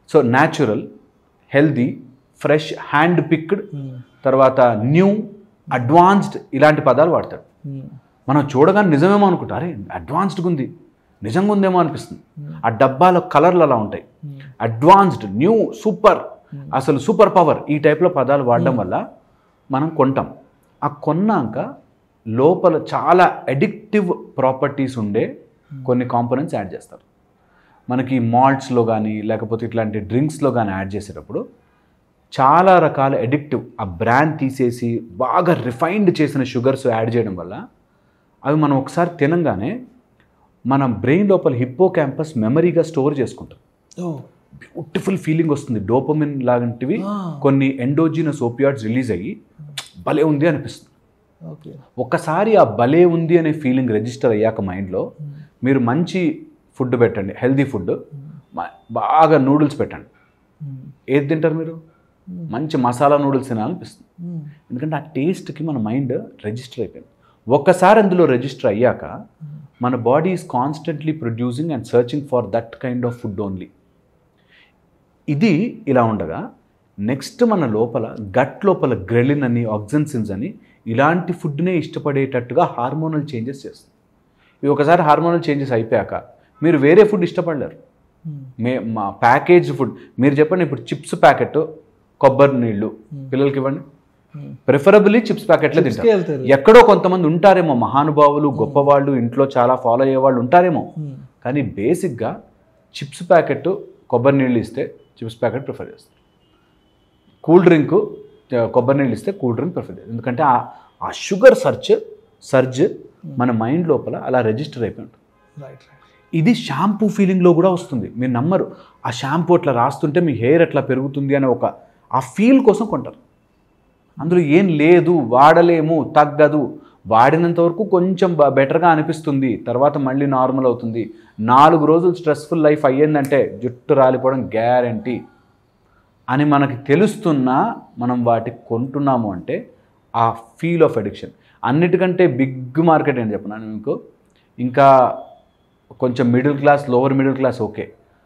so natural healthy fresh hand picked తర్వాత న్యూ అడ్వాన్స్డ్ ఇలాంటి పదాలు వాడతాడు మనం చూడగానే నిజమేమో అనుకుంటా అరే అడ్వాన్స్డ్గా ఉంది నిజంగా ఉందేమో అనిపిస్తుంది ఆ డబ్బాలో కలర్లు అలా ఉంటాయి అడ్వాన్స్డ్ న్యూ సూపర్ అసలు సూపర్ పవర్ ఈ టైప్లో పదాలు వాడడం వల్ల మనం కొంటాం ఆ కొన్నాక లోపల చాలా అడిక్టివ్ ప్రాపర్టీస్ ఉండే కొన్ని కాంపోనెంట్స్ యాడ్ చేస్తారు మనకి మాల్ట్స్లో కానీ లేకపోతే ఇట్లాంటి డ్రింక్స్లో కానీ యాడ్ చేసేటప్పుడు చాలా రకాల ఎడిక్టివ్ ఆ బ్రాండ్ తీసేసి బాగా రిఫైన్డ్ చేసిన షుగర్స్ యాడ్ చేయడం వల్ల అవి మనం ఒకసారి తినంగానే మన బ్రెయిన్ లోపల హిప్పో క్యాంపస్ మెమరీగా స్టోర్ చేసుకుంటాం బ్యూటిఫుల్ ఫీలింగ్ వస్తుంది డోపమిన్ లాంటివి కొన్ని ఎండోజినస్ ఓపియాడ్స్ రిలీజ్ అయ్యి భలే ఉంది అనిపిస్తుంది ఓకే ఒక్కసారి ఆ భలే ఉంది అనే ఫీలింగ్ రిజిస్టర్ అయ్యాక మైండ్లో మీరు మంచి ఫుడ్ పెట్టండి హెల్దీ ఫుడ్ బాగా నూడిల్స్ పెట్టండి ఏది తింటారు మీరు మంచి మసాలా నూడిల్స్ తినాలనిపిస్తుంది ఎందుకంటే ఆ టేస్ట్కి మన మైండ్ రిజిస్టర్ అయిపోయింది ఒక్కసారి అందులో రిజిస్టర్ అయ్యాక మన body is constantly producing and searching for that kind of food only ఇది ఇలా ఉండగా నెక్స్ట్ మన లోపల గట్ లోపల గ్రెలిన్ అని ఆక్సిన్సిన్స్ అని ఇలాంటి ఫుడ్నే ఇష్టపడేటట్టుగా హార్మోనల్ చేంజెస్ చేస్తుంది ఇవి ఒకసారి హార్మోనల్ చేంజెస్ అయిపోయాక మీరు వేరే ఫుడ్ ఇష్టపడలేరు మే మా ప్యాకేజ్ ఫుడ్ మీరు చెప్పండి ఇప్పుడు చిప్స్ ప్యాకెట్ కొబ్బరి నీళ్ళు పిల్లలకి ఇవ్వండి ప్రిఫరబుల్లీ చిప్స్ ప్యాకెట్లే తింటారు వెళ్తారు ఎక్కడో కొంతమంది ఉంటారేమో మహానుభావులు గొప్పవాళ్ళు ఇంట్లో చాలా ఫాలో అయ్యే వాళ్ళు ఉంటారేమో కానీ బేసిక్గా చిప్స్ ప్యాకెట్ కొబ్బరి నీళ్ళు ఇస్తే చిప్స్ ప్యాకెట్ ప్రిఫర్ చేస్తారు కూల్ డ్రింక్ కొబ్బరి నీళ్ళు ఇస్తే కూల్ డ్రింక్ ప్రిఫర్ చేస్తారు ఎందుకంటే ఆ ఆ షుగర్ సర్చ్ సర్జ్ మన మైండ్ లోపల అలా రిజిస్టర్ అయిపోయి ఉంటుంది రైట్ రైట్ ఇది షాంపూ ఫీలింగ్లో కూడా వస్తుంది మీరు నమ్మరు ఆ షాంపూ అట్లా రాస్తుంటే మీ హెయిర్ ఎట్లా పెరుగుతుంది అనే ఒక ఆ ఫీల్ కోసం కొంటారు అందులో ఏం లేదు వాడలేము తగ్గదు వాడినంత వరకు కొంచెం బ- బెటర్గా అనిపిస్తుంది తర్వాత మళ్ళీ నార్మల్ అవుతుంది నాలుగు రోజులు స్ట్రెస్ఫుల్ లైఫ్ అయ్యిందంటే జుట్టు రాలిపోవడం గ్యారంటీ అని మనకి తెలుస్తున్నా మనం వాటికి కొంటున్నాము అంటే ఆ ఫీల్ ఆఫ్ అడిక్షన్ అన్నిటికంటే బిగ్ మార్కెట్ ఏంటి చెప్పినాను మీకు ఇంకా కొంచెం middle class lower middle class okay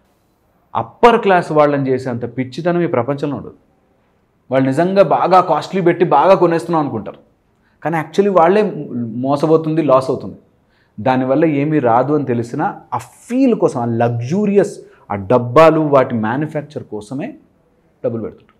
upper class వాళ్ళని చేసేంత పిచ్చితనం ఈ ప్రపంచంలో ఉండదు వాళ్ళు నిజంగా బాగా కాస్ట్లీ పెట్టి బాగా కొనేస్తున్నాం అనుకుంటారు కానీ యాక్చువల్లీ వాళ్ళే మోసపోతుంది లాస్ అవుతుంది దానివల్ల ఏమీ రాదు అని తెలిసినా ఆ ఫీల్ కోసం ఆ లగ్జూరియస్ ఆ డబ్బాలు వాటి మ్యానుఫ్యాక్చర్ కోసమే డబ్బులు పెడుతుంటారు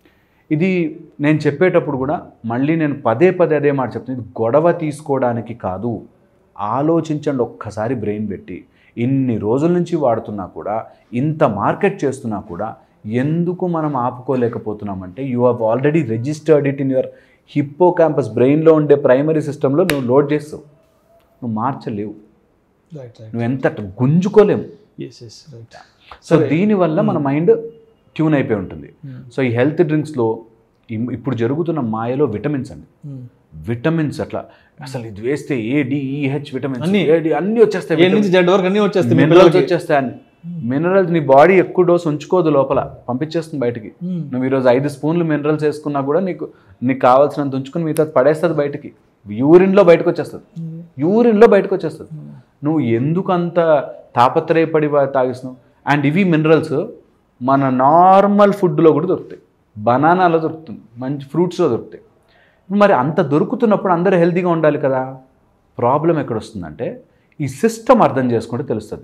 ఇది నేను చెప్పేటప్పుడు కూడా మళ్ళీ నేను పదే పదే అదే మాట చెప్తాను ఇది గొడవ తీసుకోవడానికి కాదు ఆలోచించండి ఒక్కసారి బ్రెయిన్ పెట్టి ఇన్ని రోజుల నుంచి వాడుతున్నా కూడా ఇంత మార్కెట్ చేస్తున్నా కూడా ఎందుకు మనం ఆపుకోలేకపోతున్నామంటే you have already registered it in your hippocampus బ్రెయిన్లో ఉండే ప్రైమరీ సిస్టంలో నువ్వు లోడ్ చేస్తావు నువ్వు మార్చలేవు రైట్ రైట్ నువ్వు ఎంత గుంజుకోలేవు ఎస్ ఎస్ రైట్ సో దీనివల్ల మన మైండ్ ట్యూన్ అయిపోయి ఉంటుంది సో ఈ హెల్త్ డ్రింక్స్లో ఇం- ఇప్పుడు జరుగుతున్న మాయలో విటమిన్స్ అండి విటమిన్స్ అట్లా అసలు ఇది వేస్తే ఏడిఈహెచ్ విటమిన్స్ అన్నీ. ఏడి అన్నీ వచ్చేస్తాయి ఏ నుంచి జెడ్ వరకు అన్నీ వచ్చేస్తాయి మీ మినరల్స్ పిల్లలకి. వచ్చేస్తాయి అన్ని మినరల్స్ నీ బాడీ ఎక్కువ డోస్ ఉంచుకోదు లోపల పంపించేస్తుంది బయటికి Hmm. నువ్వు ఈరోజు ఐదు స్పూన్లు మినరల్స్ వేసుకున్నా కూడా నీకు నీకు కావాల్సినంత ఉంచుకుని మిగతా పడేస్తుంది బయటికి యూరిన్లో బయటకు వచ్చేస్తుంది యూరిన్లో బయటకు వచ్చేస్తుంది నువ్వు ఎందుకు అంత తాపత్రయపడి వా- తాగిస్తున్నావు అండ్ ఇవి మినరల్స్ మన నార్మల్ ఫుడ్లో కూడా దొరుకుతాయి బనానాలో దొరుకుతుంది మంచి ఫ్రూట్స్లో దొరుకుతాయి మరి అంత దొరుకుతున్నప్పుడు అందరూ హెల్తీగా ఉండాలి కదా ప్రాబ్లం ఎక్కడ వస్తుందంటే ఈ సిస్టమ్ అర్థం చేసుకుంటే తెలుస్తుంది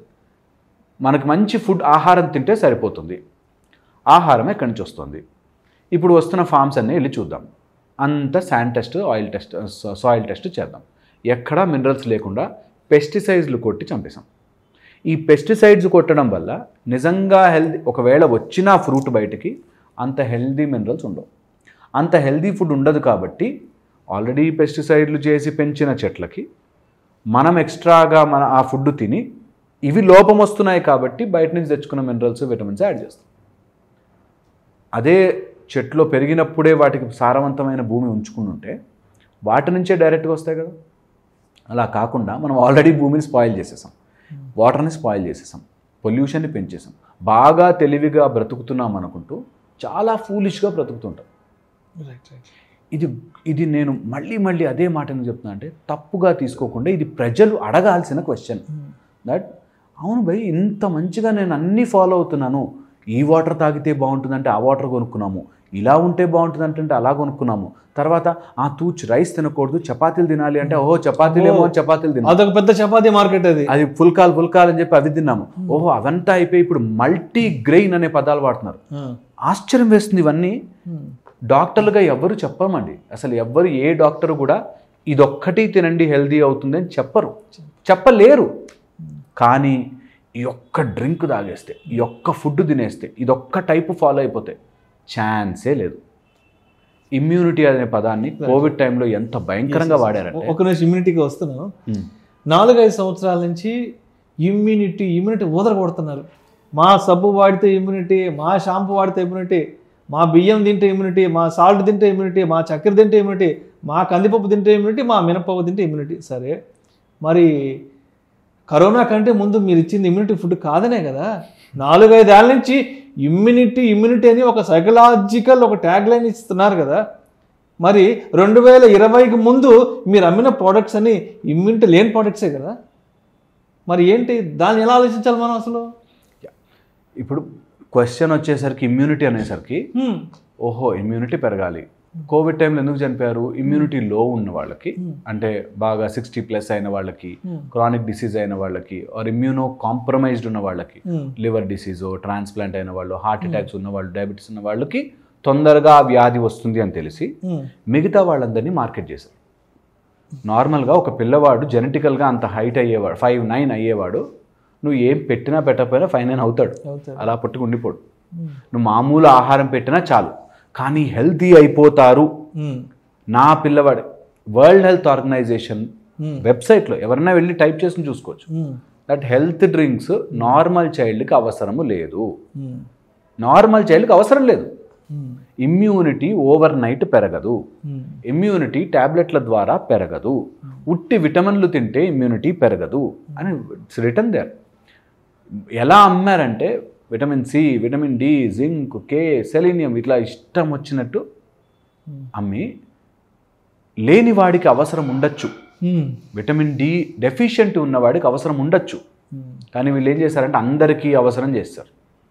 మనకి మంచి ఫుడ్ ఆహారం తింటే సరిపోతుంది ఆహారం ఎక్కడి నుంచి వస్తుంది ఇప్పుడు వస్తున్న ఫామ్స్ అన్నీ వెళ్ళి చూద్దాం అంత sand test oil test soil test చేద్దాం ఎక్కడా మినరల్స్ లేకుండా పెస్టిసైడ్లు కొట్టి చంపేశాం ఈ పెస్టిసైడ్స్ కొట్టడం వల్ల నిజంగా హెల్దీ ఒకవేళ వచ్చిన ఫ్రూట్ బయటికి అంత హెల్దీ మినరల్స్ ఉండవు అంత హెల్దీ ఫుడ్ ఉండదు కాబట్టి ఆల్రెడీ పెస్టిసైడ్లు చేసి పెంచిన చెట్లకి మనం ఎక్స్ట్రాగా మన ఆ ఫుడ్ తిని ఇవి లోపం వస్తున్నాయి కాబట్టి బయట నుంచి తెచ్చుకున్న మినరల్స్ విటమిన్స్ యాడ్ చేస్తాం అదే చెట్లు పెరిగినప్పుడే వాటికి సారవంతమైన భూమి ఉంచుకుని ఉంటే వాటి నుంచే డైరెక్ట్గా వస్తాయి కదా అలా కాకుండా మనం ఆల్రెడీ భూమిని స్పాయిల్ చేసేసాం వాటర్ని స్పాయిల్ చేసేసాం పొల్యూషన్ని పెంచేసాం బాగా తెలివిగా బ్రతుకుతున్నాం అనుకుంటూ చాలా ఫూలిష్గా బ్రతుకుతుంటాం రైట్ రైట్ ఇది ఇది నేను మళ్ళీ మళ్ళీ అదే మాట ఎందుకు చెప్తున్నా అంటే తప్పుగా తీసుకోకుండా ఇది ప్రజలు అడగాల్సిన క్వశ్చన్ దట్ అవును భయ్ ఇంత మంచిగా నేను అన్నీ ఫాలో అవుతున్నాను ఈ వాటర్ తాగితే బాగుంటుందంటే ఆ వాటర్ కొనుక్కున్నాము ఇలా ఉంటే బాగుంటుంది అంటే అలా కొనుక్కున్నాము తర్వాత ఆ తూచ్ రైస్ తినకూడదు చపాతీలు తినాలి అంటే ఓహో చపాతీలు ఏమో చపాతీలు తినాలి అదొక పెద్ద చపాతీ మార్కెట్ అది అది ఫుల్కాల్ ఫుల్కాల్ అని చెప్పి అవి తిన్నాము ఓహో అవంతా అయిపోయి ఇప్పుడు మల్టీ గ్రెయిన్ అనే పదాలు వాడుతున్నారు ఆశ్చర్యం వేస్తుంది ఇవన్నీ డాక్టర్లుగా ఎవ్వరు చెప్పమండి అసలు ఎవ్వరు ఏ డాక్టర్ కూడా ఇదొక్కటి తినండి హెల్దీ అవుతుంది అని చెప్పరు చెప్పలేరు కానీ ఈ ఒక్క డ్రింక్ తాగేస్తే ఈ ఒక్క ఫుడ్ తినేస్తే ఇదొక్క టైపు ఫాలో అయిపోతే ఛాన్సే లేదు ఇమ్యూనిటీ అనే పదాన్ని కోవిడ్ టైంలో ఎంత భయంకరంగా వాడారంటే ఒక నిమిషం ఇమ్యూనిటీకి వస్తున్నాను ఉమ్, నాలుగైదు సంవత్సరాల నుంచి ఇమ్యూనిటీ ఇమ్యూనిటీ ఊదర కొడుతున్నారు మా సబ్బు వాడితే ఇమ్యూనిటీ మా షాంపూ వాడితే ఇమ్యూనిటీ మా బియ్యం తింటే ఇమ్యూనిటీ మా సాల్ట్ తింటే ఇమ్యూనిటీ మా చక్కెర తింటే ఇమ్యూనిటీ మా కందిపప్పు తింటే ఇమ్యూనిటీ మా మినపప్పు తింటే ఇమ్యూనిటీ సరే మరి కరోనా కంటే ముందు మీరు ఇచ్చింది ఇమ్యూనిటీ ఫుడ్ కాదనే కదా నాలుగైదేళ్ల నుంచి ఇమ్యూనిటీ ఇమ్యూనిటీ అని ఒక సైకలాజికల్ ఒక ట్యాగ్ లైన్ ఇస్తున్నారు కదా మరి రెండు వేల ఇరవైకి ముందు మీరు అమ్మిన ప్రోడక్ట్స్ అని ఇమ్యూనిటీ లేని ప్రోడక్ట్సే కదా మరి ఏంటి దాన్ని ఎలా ఆలోచించాలి మనం అసలు ఇప్పుడు క్వశ్చన్ వచ్చేసరికి ఇమ్యూనిటీ అనేసరికి హ్మ్. ఓహో ఇమ్యూనిటీ పెరగాలి కోవిడ్ టైంలో ఎందుకు చనిపోయారు ఇమ్యూనిటీ లో ఉన్న వాళ్ళకి అంటే బాగా సిక్స్టీ ప్లస్ అయిన వాళ్ళకి Hmm. క్రానిక్ డిసీజ్ అయిన వాళ్ళకి ఆర్ ఇమ్యూనో కాంప్రమైజ్డ్ ఉన్న వాళ్ళకి హ్మ్. లివర్ డిసీజో ట్రాన్స్ప్లాంట్ అయిన వాళ్ళు హార్ట్ అటాక్స్ ఉన్న వాళ్ళు డయాబెటీస్ ఉన్న వాళ్ళకి తొందరగా ఆ వ్యాధి వస్తుంది అని తెలిసి హ్మ్. మిగతా వాళ్ళందరినీ మార్కెట్ చేశారు నార్మల్గా ఒక పిల్లవాడు జెనెటికల్గా అంత హైట్ అయ్యేవాడు ఫైవ్ నైన్ అయ్యేవాడు నువ్వు ఏం పెట్టినా పెట్టకపోయినా ఫైవ్ నైన్ అవుతాడు అవుతాడు. అలా పుట్టుకు ఉండిపోడు హ్మ్. నువ్వు మామూలు ఆహారం పెట్టినా చాలు కానీ హెల్తీ అయిపోతారు హ్మ్. నా పిల్లవాడు వరల్డ్ హెల్త్ ఆర్గనైజేషన్ హ్మ్. వెబ్సైట్లో ఎవరైనా వెళ్ళి టైప్ చేసి చూసుకోవచ్చు hmm. That health drinks normal చైల్డ్కి అవసరము లేదు హ్మ్. నార్మల్ చైల్డ్కి అవసరం లేదు హ్మ్. ఇమ్యూనిటీ ఓవర్ నైట్ పెరగదు హ్మ్. ఇమ్యూనిటీ టాబ్లెట్ల ద్వారా పెరగదు ఉట్టి విటమిన్లు తింటే ఇమ్యూనిటీ పెరగదు అని ఇట్స్ రిటర్న్ దేర్ ఎలా అమ్మారంటే vitamin C vitamin D zinc K selenium ఇట్లా ఇష్టం వచ్చినట్టు అమ్మి లేని వాడికి అవసరం ఉండొచ్చు హ్మ్. విటమిన్ డి డెఫిషియెంట్ ఉన్నవాడికి అవసరం ఉండొచ్చు హ్మ్. కానీ వీళ్ళు ఏం చేశారంటే అందరికీ అవసరం చేస్తారు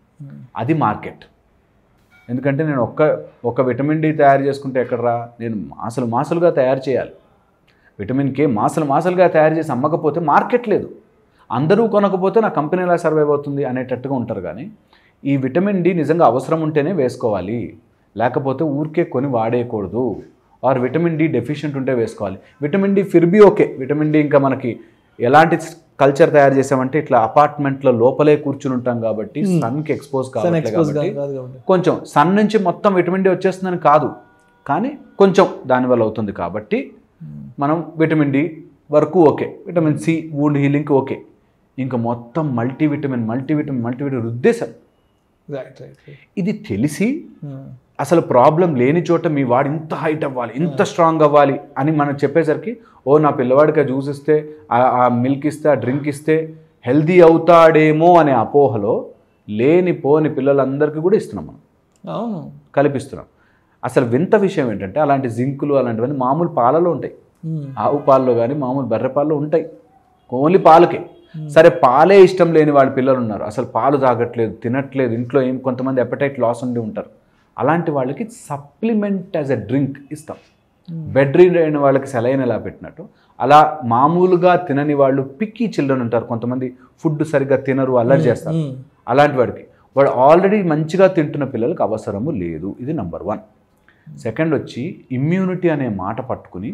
అది మార్కెట్ ఎందుకంటే నేను ఒక్క ఒక విటమిన్ డి తయారు చేసుకుంటే ఎక్కడరా నేను మాసలు మాసలుగా తయారు చేయాలి విటమిన్ కే మాసలు మాసలుగా తయారు చేసి అమ్మకపోతే మార్కెట్ లేదు అందరూ కొనకపోతే నా కంపెనీ ఎలా సర్వైవ్ అవుతుంది అనేటట్టుగా ఉంటారు కానీ ఈ విటమిన్ డి నిజంగా అవసరం ఉంటేనే వేసుకోవాలి లేకపోతే ఊరికే కొని వాడేయకూడదు ఆర్ విటమిన్ డి డెఫిషియెంట్ ఉంటే వేసుకోవాలి విటమిన్ డి ఫిర్బీ ఓకే విటమిన్ డి ఇంకా మనకి ఎలాంటి కల్చర్ తయారు చేసామంటే ఇట్లా అపార్ట్మెంట్లో లోపలే కూర్చుని ఉంటాం కాబట్టి సన్కి ఎక్స్పోజ్ సన్ కావాలి ఎక్స్పోజ్ కాబట్టి కాదు కాదు కాబట్టి కొంచెం సన్ నుంచి మొత్తం విటమిన్ డి వచ్చేస్తుందని కాదు కానీ కొంచెం దానివల్ల అవుతుంది కాబట్టి మనం విటమిన్ డి వరకు ఓకే విటమిన్ సి వూండ్ హీలింగ్కి ఓకే ఇంకా మొత్తం మల్టీవిటమిన్ మల్టీవిటమిన్ మల్టీవిటమిన్ రుద్దేశారు రైట్ రైట్ రైట్ ఇది తెలిసి హ్మ్. అసలు ప్రాబ్లం లేని చోట మీ వాడు ఇంత హైట్ అవ్వాలి ఇంత స్ట్రాంగ్ అవ్వాలి అని మనం చెప్పేసరికి ఓ నా పిల్లవాడికి ఆ జ్యూస్ ఇస్తే ఆ- ఆ మిల్క్ ఇస్తే ఆ డ్రింక్ ఇస్తే హెల్దీ అవుతాడేమో అనే అపోహలో లేని పోని పిల్లలందరికీ కూడా ఇస్తున్నాం మనం అవును కల్పిస్తున్నాం అసలు వింత విషయం ఏంటంటే అలాంటి జింకులు అలాంటివన్నీ మామూలు పాలలో ఉంటాయి హ్మ్. ఆవు పాలలో కానీ మామూలు బర్రె పాలలో ఉంటాయి ఓన్లీ పాలకే సరే పాలే ఇష్టం లేని వాళ్ళ పిల్లలు ఉన్నారు అసలు పాలు తాగట్లేదు తినట్లేదు ఇంట్లో ఏం కొంతమంది ఎపటైట్ లాస్ ఉండి ఉంటారు అలాంటి వాళ్ళకి సప్లిమెంట్ యాజ్ ఎ డ్రింక్ ఇస్తాం బెడ్ రీడ్ అయిన వాళ్ళకి సెలైన్ ఎలా పెట్టినట్టు అలా మామూలుగా తినని వాళ్ళు పిక్కీ చిల్డ్రన్ ఉంటారు కొంతమంది ఫుడ్ సరిగ్గా తినరు అల్లరి చేస్తారు హ్మ్. అలాంటి వాడికి వాడు ఆల్రెడీ మంచిగా తింటున్న పిల్లలకు అవసరము లేదు ఇది నంబర్ వన్ సెకండ్ వచ్చి ఇమ్యూనిటీ అనే మాట పట్టుకుని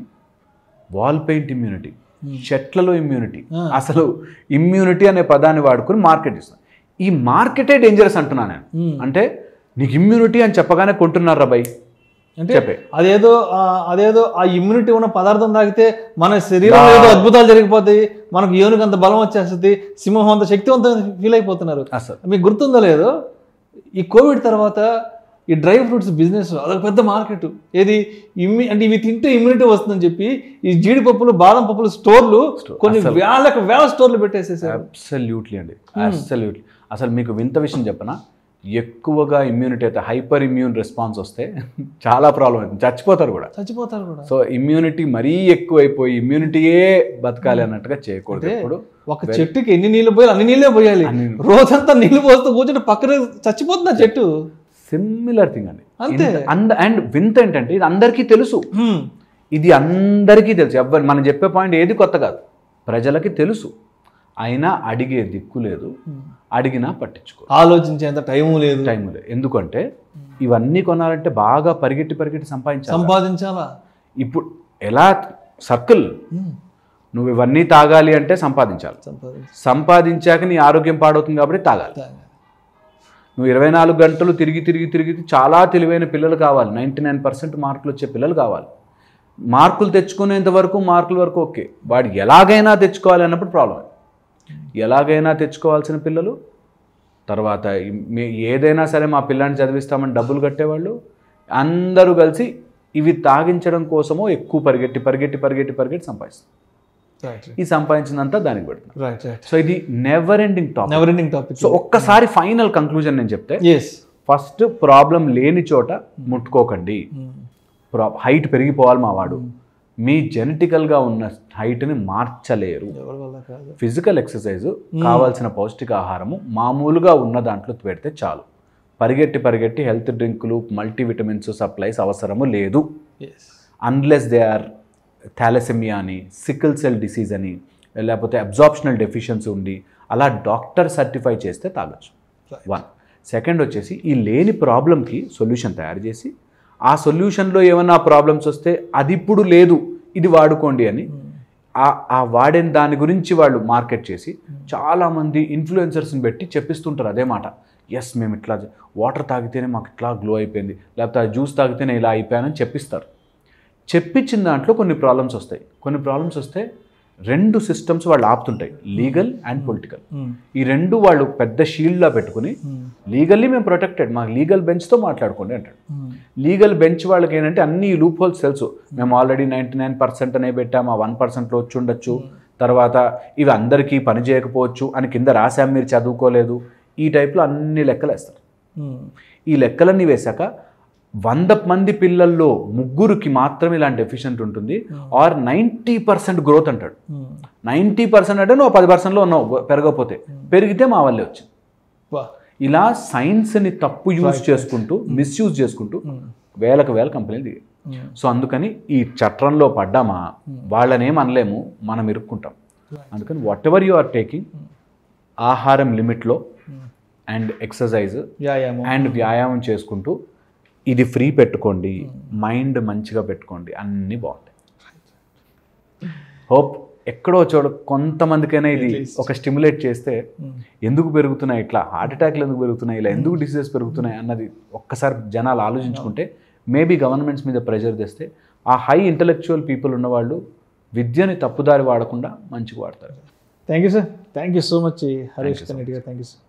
వాల్ పెయింట్ ఇమ్యూనిటీ చెట్లలో ఇమ్యూనిటీ అసలు ఇమ్యూనిటీ అనే పదాన్ని వాడుకుని మార్కెట్ ఇస్తాం ఈ మార్కెటే డేంజరస్ అంటున్నా నేను Hmm. అంటే నీకు ఇమ్యూనిటీ అని చెప్పగానే కొంటున్నారా బై అంటే చెప్పే అదేదో ఆ, అదేదో ఆ ఇమ్యూనిటీ ఉన్న పదార్థం తాగితే మన శరీరంలో ఏదో అద్భుతాలు జరిగిపోతాయి మనకు ఏనుగు అంత బలం వచ్చేస్తుంది సింహం అంత శక్తివంతం ఫీల్ అయిపోతున్నారు అసలు మీకు గుర్తుందో లేదో ఈ కోవిడ్ తర్వాత ఈ డ్రై ఫ్రూట్స్ బిజినెస్ అదొక పెద్ద మార్కెట్ ఏది ఇమ్యూ అంటే ఇవి తింటే ఇమ్యూనిటీ వస్తుందని చెప్పి ఈ జీడిపప్పులు బాదం పప్పులు స్టోర్లు కొన్ని వేలకు వేల స్టోర్లు పెట్టేసేసారు అబ్సల్యూట్లీ అండి అబ్సల్యూట్లీ అసలు మీకు వింత విషయం చెప్పనా ఎక్కువగా ఇమ్యూనిటీ అయితే హైపర్ ఇమ్యూన్ రెస్పాన్స్ వస్తే చాలా ప్రాబ్లం అవుతుంది చచ్చిపోతారు కూడా చచ్చిపోతారు కూడా సో ఇమ్యూనిటీ మరీ ఎక్కువైపోయి ఇమ్యూనిటీయే బతకాలి అన్నట్టుగా చేయకూడదు అంటే ఎప్పుడు ఒక చెట్టుకి ఎన్ని నీళ్లు పోయాలి అన్ని నీళ్ళే పోయాలి అన్ని- రోజంతా నీళ్లు పోస్తూ కూర్చుంటే పక్కన చచ్చిపోతుంది ఆ చెట్టు సిమిలర్ థింగ్ అండి అంతే. అండ్ అండ్ వింత ఏంటంటే ఇది అందరికీ తెలుసు హ్మ్. ఇది అందరికీ తెలుసు ఎవ్వరు మనం చెప్పే పాయింట్ ఏది కొత్త కాదు ప్రజలకి తెలుసు అయినా అడిగే దిక్కు లేదు అడిగినా పట్టించుకో ఆలోచించేంత టైం లేదు టైం లేదు ఎందుకంటే ఇవన్నీ కొనాలంటే బాగా పరిగెట్టి పరిగెట్టి సంపాదించాలి సంపాదించాలా ఇప్పుడు ఎలా సర్కిల్ హ్మ్. నువ్వు ఇవన్నీ తాగాలి అంటే సంపాదించాలి సంపాదించాలి సంపాదించాక నీ ఆరోగ్యం పాడవుతుంది కాబట్టి తాగాలి నువ్వు ఇరవై నాలుగు గంటలు తిరిగి తిరిగి తిరిగి చాలా తెలివైన పిల్లలు కావాలి నైంటీ నైన్ పర్సెంట్ మార్కులు వచ్చే పిల్లలు కావాలి మార్కులు తెచ్చుకునేంత వరకు మార్కుల వరకు ఓకే వాడు ఎలాగైనా తెచ్చుకోవాలి అన్నప్పుడు ప్రాబ్లం ఎలాగైనా తెచ్చుకోవాల్సిన పిల్లలు తర్వాత ఈ- మీ- ఏదైనా సరే మా పిల్లాన్ని చదివిస్తామని డబ్బులు కట్టేవాళ్ళు అందరూ కలిసి ఇవి తాగించడం కోసమో ఎక్కువ పరిగెట్టి పరిగెట్టి పరిగెట్టి పరిగెట్టి సంపాదిస్తారు రైట్ ఈ సంపాదించినంతా దానికి పెడుతున్నారు రైట్ రైట్ సో ఇది never ending topic never ending topic so ఒక్కసారి ఫైనల్ కంక్లూజన్ నేను చెప్తే ఎస్ ఫస్ట్ ప్రాబ్లం లేని చోట ముట్టుకోకండి హైట్ పెరిగిపోవాలి మా వాడు మీ జెనెటికల్గా ఉన్న హైట్ని మార్చలేరు ఎవరి వల్ల కాదు ఫిజికల్ ఎక్సర్సైజ్ కావాల్సిన పౌష్టికాహారము మామూలుగా ఉన్న దాంట్లో పెడితే చాలు పరిగెట్టి పరిగెట్టి హెల్త్ డ్రింకులు మల్టీవిటమిన్స్ సప్లైస్ అవసరము లేదు yes unless they are thalassemia అని సికిల్ సెల్ డిసీజ్ అని లేకపోతే అబ్జార్ప్షనల్ డెఫిషియన్సీ ఉండి అలా డాక్టర్ సర్టిఫై చేస్తే తాగొచ్చు వన్ సెకండ్ వచ్చేసి ఈ లేని ప్రాబ్లంకి సొల్యూషన్ తయారు చేసి ఆ సొల్యూషన్లో ఏమైనా ప్రాబ్లమ్స్ వస్తే అది ఇప్పుడు లేదు ఇది వాడుకోండి అని ఆ ఆ వాడిన దాని గురించి వాళ్ళు మార్కెట్ చేసి చాలామంది ఇన్ఫ్లుయెన్సర్స్ని పెట్టి చెప్పిస్తుంటారు అదే మాట ఎస్ మేము ఇట్లా వాటర్ తాగితేనే మాకు ఇట్లా గ్లో అయిపోయింది లేకపోతే ఆ జ్యూస్ తాగితేనే ఇలా అయిపోయానని చెప్పిస్తారు చెప్పించిన దాంట్లో కొన్ని ప్రాబ్లమ్స్ వస్తాయి కొన్ని ప్రాబ్లమ్స్ వస్తే రెండు సిస్టమ్స్ వాళ్ళు ఆపుతుంటాయి లీగల్ అండ్ పొలిటికల్ ఈ రెండు వాళ్ళు పెద్ద షీల్డ్లా పెట్టుకుని లీగల్లీ మేము ప్రొటెక్టెడ్ మాకు లీగల్ బెంచ్తో మాట్లాడుకోండి అంటాడు లీగల్ బెంచ్ వాళ్ళకి ఏంటంటే అన్ని లూప్ హోల్స్ తెలుసు మేము ఆల్రెడీ నైంటీ నైన్ పర్సెంట్ అనే పెట్టాము ఆ వన్ పర్సెంట్లో వచ్చి ఉండొచ్చు తర్వాత ఇవి అందరికీ పని చేయకపోవచ్చు అని కింద రాశాం మీరు చదువుకోలేదు ఈ టైప్లో అన్ని లెక్కలు వేస్తారు ఈ లెక్కలన్నీ వేశాక వంద మంది పిల్లల్లో ముగ్గురికి మాత్రమే ఇలాంటి ఎఫిషియెంట్ ఉంటుంది ఆర్ నైంటీ పర్సెంట్ గ్రోత్ అంటాడు నైంటీ పర్సెంట్ అంటే నువ్వు పది పర్సెంట్లో ఉన్నావు పెరగకపోతే పెరిగితే మా వల్లే వచ్చింది వా ఇలా సైన్స్ని తప్పు యూజ్ చేసుకుంటూ మిస్యూజ్ చేసుకుంటూ వేలకు వేల కంపెనీలు దిగాయి సో అందుకని ఈ చట్రంలో పడ్డామా వాళ్ళనేం అనలేము మనం ఇరుక్కుంటాం అందుకని whatever you are taking ఆహారం లిమిట్లో అండ్ ఎక్సర్సైజ్ వ్యాయామం అండ్ వ్యాయామం చేసుకుంటూ ఇది ఫ్రీ పెట్టుకోండి మైండ్ మంచిగా పెట్టుకోండి అన్నీ బాగుంటాయి హోప్ ఎక్కడో చోట కొంతమందికైనా ఇది ఒక స్టిమ్యులేట్ చేస్తే ఎందుకు పెరుగుతున్నాయి ఇట్లా హార్ట్ అటాక్లు ఎందుకు పెరుగుతున్నాయి ఇలా ఎందుకు డిసీజెస్ పెరుగుతున్నాయి అన్నది ఒక్కసారి జనాలు ఆలోచించుకుంటే మేబీ గవర్నమెంట్స్ మీద ప్రెషర్ తెస్తే ఆ హై ఇంటలెక్చువల్ పీపుల్ ఉన్నవాళ్ళు విద్యని తప్పుదారి వాడకుండా మంచిగా వాడతారు thank you sir thank you so much Harish కన్నెట్ గారు థ్యాంక్ యూ సార్